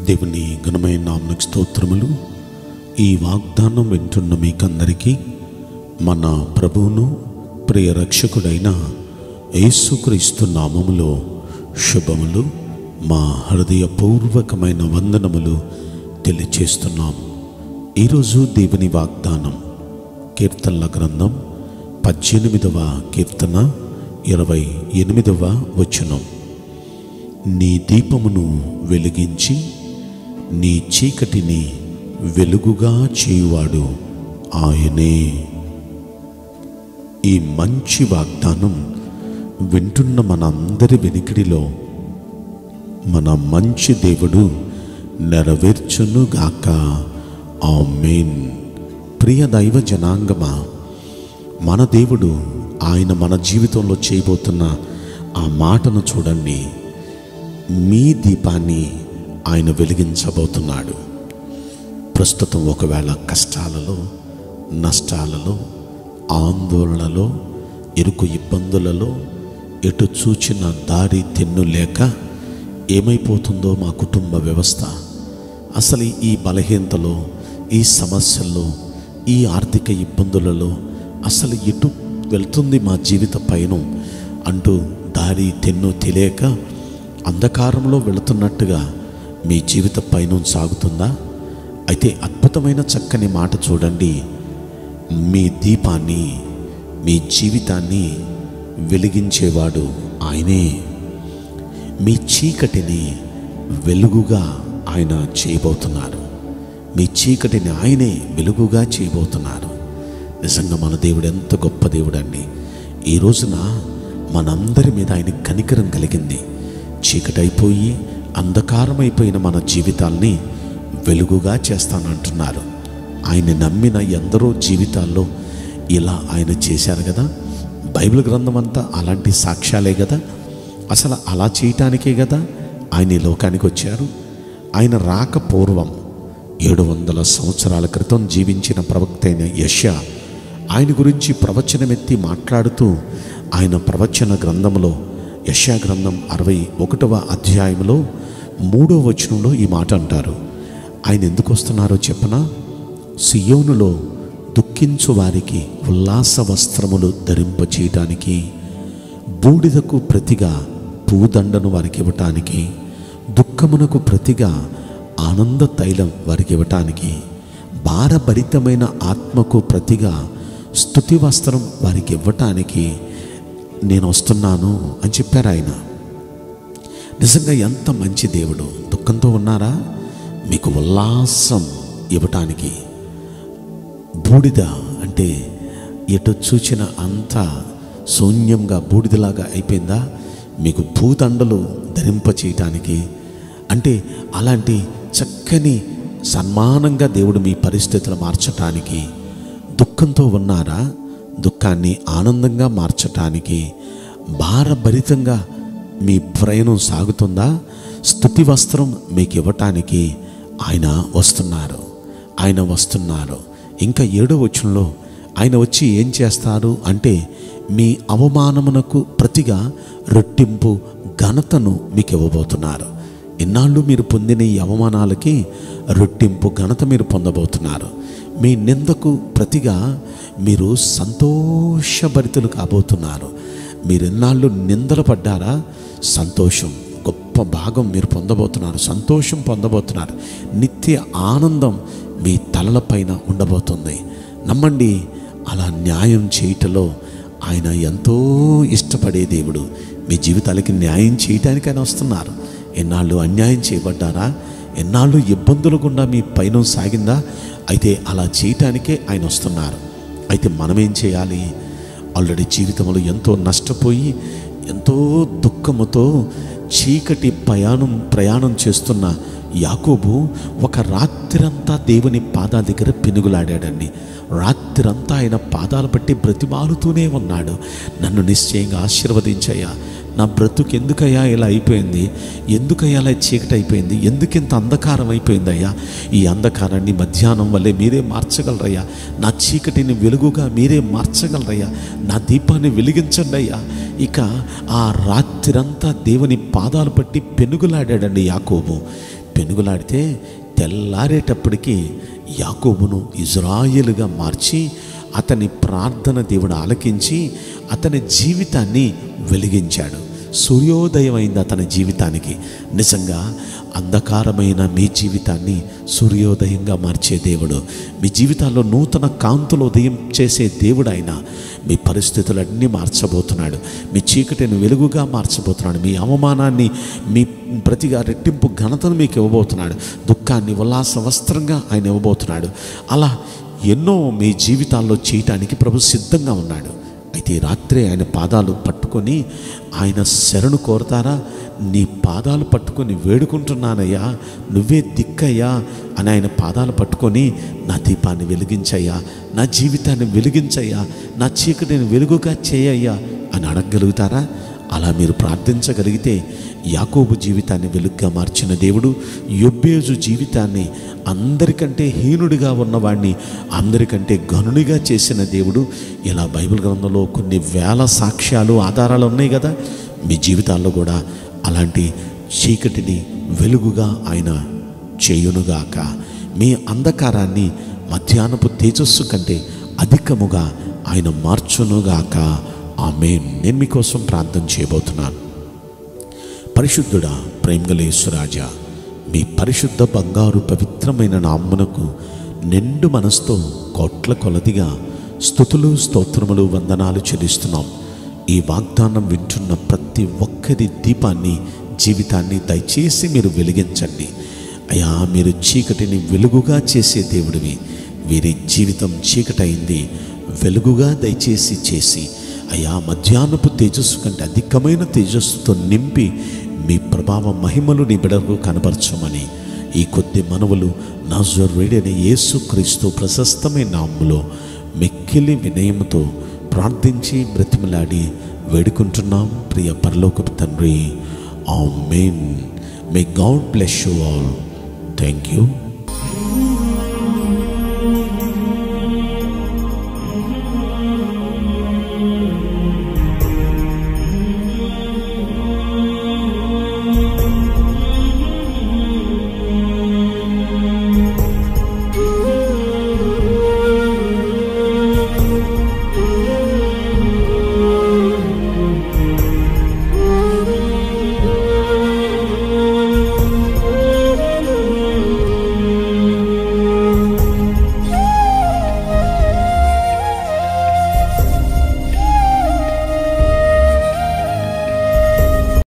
దేవుని ఘనమైన నామకు స్తోత్రములు ఈ వాగ్దానం వింటున్న మీకందరికీ మన ప్రభువును ప్రియ రక్షకుడైన యేసుక్రీస్తు నామములో శుభములు మా హృదయపూర్వకమైన వందనములు తెలియచేస్తున్నాం ఈరోజు దేవుని వాగ్దానం కీర్తనల గ్రంథం పద్దెనిమిదవ కీర్తన ఇరవై ఎనిమిదవ వచనం నీ దీపమును వెలిగించి నీ చీకటిని వెలుగుగా చేయువాడు ఆయనే ఈ మంచి వాగ్దానం వింటున్న మనందరి వెనికిడిలో మన మంచి దేవుడు నెరవేర్చునుగాక ఆమేన్ ప్రియ దైవ జనాంగమా మన దేవుడు ఆయన మన జీవితంలో చేయబోతున్న ఆ మాటను చూడండి మీ దీపాన్ని ఆయన వెలిగించబోతున్నాడు ప్రస్తుతం ఒకవేళ కష్టాలలో నష్టాలలో ఆందోళనలో ఇరుకు ఇబ్బందులలో ఎటు చూచిన దారి తెన్ను లేక ఏమైపోతుందో మా కుటుంబ వ్యవస్థ అసలు ఈ బలహీనతలో ఈ సమస్యల్లో ఈ ఆర్థిక ఇబ్బందులలో అసలు ఎటు వెళ్తుంది మా జీవిత పయనం అంటూ దారి తెన్ను తెలియక అంధకారంలో వెళుతున్నట్టుగా మీ జీవిత పయనం సాగుతుందా అయితే అద్భుతమైన చక్కని మాట చూడండి మీ దీపాన్ని మీ జీవితాన్ని వెలిగించేవాడు ఆయనే మీ చీకటిని వెలుగుగా ఆయన చేయబోతున్నారు మీ చీకటిని ఆయనే వెలుగుగా చేయబోతున్నారు నిజంగా మన దేవుడు ఎంత గొప్ప దేవుడు అండి ఈ రోజున మనందరి మీద ఆయన కనికరం కలిగింది చీకటైపోయి అంధకారమైపోయిన మన జీవితాల్ని వెలుగుగా చేస్తానంటున్నారు ఆయన నమ్మిన ఎందరో జీవితాల్లో ఇలా ఆయన చేశారు కదా బైబిల్ గ్రంథం అంతా అలాంటి సాక్ష్యాలే కదా అసలు అలా చేయటానికే కదా ఆయన ఈ లోకానికి వచ్చారు ఆయన రాక పూర్వం ఏడు వందల సంవత్సరాల క్రితం జీవించిన ప్రవక్త అయిన యష్యా ఆయన గురించి ప్రవచనమెత్తి మాట్లాడుతూ ఆయన ప్రవచన గ్రంథంలో యష్యా గ్రంథం అరవై ఒకటవ అధ్యాయంలో మూడో వచనంలో ఈ మాట అంటారు ఆయన ఎందుకు వస్తున్నారో చెప్పనా సియోనులో దుఃఖించు వారికి ఉల్లాస వస్త్రములు ధరింపచేయటానికి బూడిదకు ప్రతిగా పూదండను వారికి ఇవ్వటానికి దుఃఖమునకు ప్రతిగా ఆనంద తైలం వారికి ఇవ్వటానికి భారభరితమైన ఆత్మకు ప్రతిగా స్థుతి వస్త్రం వారికి ఇవ్వటానికి నేను వస్తున్నాను అని చెప్పారు ఆయన నిజంగా ఎంత మంచి దేవుడు దుఃఖంతో ఉన్నారా మీకు ఉల్లాసం ఇవ్వటానికి బూడిద అంటే ఎటు చూచిన అంతా శూన్యంగా బూడిదలాగా అయిపోయిందా మీకు భూదండలు ధరింప చేయటానికి అంటే అలాంటి చక్కని సన్మానంగా దేవుడు మీ పరిస్థితులు మార్చటానికి దుఃఖంతో ఉన్నారా దుఃఖాన్ని ఆనందంగా మార్చటానికి భారభరితంగా మీ ప్రయాణం సాగుతుందా స్థుతి వస్త్రం మీకు ఇవ్వటానికి ఆయన వస్తున్నారు ఆయన వస్తున్నారు ఇంకా ఏడో వచనంలో ఆయన వచ్చి ఏం చేస్తారు అంటే మీ అవమానమునకు ప్రతిగా రెట్టింపు ఘనతను మీకు ఇవ్వబోతున్నారు ఇన్నాళ్ళు మీరు పొందిన ఈ అవమానాలకి రెట్టింపు ఘనత మీరు పొందబోతున్నారు మీ నిందకు ప్రతిగా మీరు సంతోషభరితులు కాబోతున్నారు మీరు ఎన్నాళ్ళు నిందలు పడ్డారా సంతోషం గొప్ప భాగం మీరు పొందబోతున్నారు సంతోషం పొందబోతున్నారు నిత్య ఆనందం మీ తలలపైన ఉండబోతుంది నమ్మండి అలా న్యాయం చేయటంలో ఆయన ఎంతో ఇష్టపడే దేవుడు మీ జీవితాలకి న్యాయం చేయటానికి ఆయన వస్తున్నారు ఎన్నాళ్ళు అన్యాయం చేయబడ్డారా ఎన్నాళ్ళు ఇబ్బందులు గుండా మీ పైన సాగిందా అయితే అలా చేయటానికే ఆయన వస్తున్నారు అయితే మనం ఏం చేయాలి ఆల్రెడీ జీవితంలో ఎంతో నష్టపోయి ఎంతో దుఃఖముతో చీకటి ప్రయాణం ప్రయాణం చేస్తున్న యాకోబు ఒక రాత్రంతా దేవుని పాదాల దగ్గర పెనుగులాడాడండి రాత్రంతా ఆయన పాదాలు బట్టి బ్రతిమాలుతూనే ఉన్నాడు నన్ను నిశ్చయంగా ఆశీర్వదించయ్యా నా బ్రతుకు ఎందుకయ్యా ఇలా అయిపోయింది ఎందుకయ్యా ఇలా చీకటి అయిపోయింది ఎందుకు ఇంత అంధకారం అయిపోయిందయ్యా ఈ అంధకారాన్ని మధ్యాహ్నం వల్లే మీరే మార్చగలరయ్యా నా చీకటిని వెలుగుగా మీరే మార్చగలరయ్యా నా దీపాన్ని వెలిగించండి అయ్యా ఇక ఆ రాత్రంతా దేవుని పాదాలు పట్టి పెనుగులాడాడండి యాకోబు పెనుగులాడితే తెల్లారేటప్పటికి యాకోబును ఇజ్రాయేలుగా మార్చి అతని ప్రార్థన దేవుడు ఆలకించి అతని జీవితాన్ని వెలిగించాడు సూర్యోదయం అయింది అతని జీవితానికి నిజంగా అంధకారమైన మీ జీవితాన్ని సూర్యోదయంగా మార్చే దేవుడు మీ జీవితాల్లో నూతన కాంతులు ఉదయం చేసే దేవుడు ఆయన మీ పరిస్థితులన్నీ మార్చబోతున్నాడు మీ చీకటిని వెలుగుగా మార్చబోతున్నాడు మీ అవమానాన్ని మీ ప్రతిగా రెట్టింపు ఘనతను మీకు ఇవ్వబోతున్నాడు దుఃఖాన్ని ఉల్లాస వస్త్రంగా ఆయన ఇవ్వబోతున్నాడు అలా ఎన్నో మీ జీవితాల్లో చేయటానికి ప్రభు సిద్ధంగా ఉన్నాడు అయితే ఈ రాత్రి ఆయన పాదాలు పట్టుకొని ఆయన శరణు కోరతారా నీ పాదాలు పట్టుకొని వేడుకుంటున్నానయ్యా నువ్వే దిక్కయ్యా అని ఆయన పాదాలు పట్టుకొని నా దీపాన్ని వెలిగించయ్యా నా జీవితాన్ని వెలిగించయ్యా నా చీకటిని వెలుగుగా చేయయ్యా అని అడగగలుగుతారా అలా మీరు ప్రార్థించగలిగితే యాకోబు జీవితాన్ని వెలుగ్గా మార్చిన దేవుడు యొబ్బేజు జీవితాన్ని అందరికంటే హీనుడిగా ఉన్నవాడిని అందరికంటే గనునిగా చేసిన దేవుడు ఇలా బైబిల్ గ్రంథంలో కొన్ని వేల సాక్ష్యాలు ఆధారాలు ఉన్నాయి కదా మీ జీవితాల్లో కూడా అలాంటి చీకటిని వెలుగుగా ఆయన చేయునుగాక మీ అంధకారాన్ని మధ్యాహ్నపు తేజస్సు కంటే అధికముగా ఆయన మార్చునుగాక ఆమె నేను మీకోసం ప్రార్థన చేయబోతున్నాను పరిశుద్ధుడా ప్రేమగలేశ్వరాజా మీ పరిశుద్ధ బంగారు పవిత్రమైన నామ్మునకు నిండు మనసుతో కోట్ల కొలదిగా స్థుతులు స్తోత్రములు వందనాలు చెల్లిస్తున్నాం ఈ వాగ్దానం వింటున్న ప్రతి ఒక్కరి దీపాన్ని జీవితాన్ని దయచేసి మీరు వెలిగించండి అయా మీరు చీకటిని వెలుగుగా చేసే దేవుడివి వీరి జీవితం చీకటైంది వెలుగుగా దయచేసి చేసి అయా మధ్యాహ్నపు తేజస్సు కంటే అధికమైన తేజస్సుతో నింపి మీ ప్రభావ మహిమలు నీ బిడకు కనబరచమని ఈ కొద్ది మనవులు నాజరుడైన యేసు క్రీస్తు ప్రశస్తమైన నామములో మిక్కిలి వినయముతో ప్రార్థించి బ్రతిమలాడి వేడుకుంటున్నాం ప్రియ పరలోకపు తండ్రి ఆ మెయిన్ may God bless you all thank you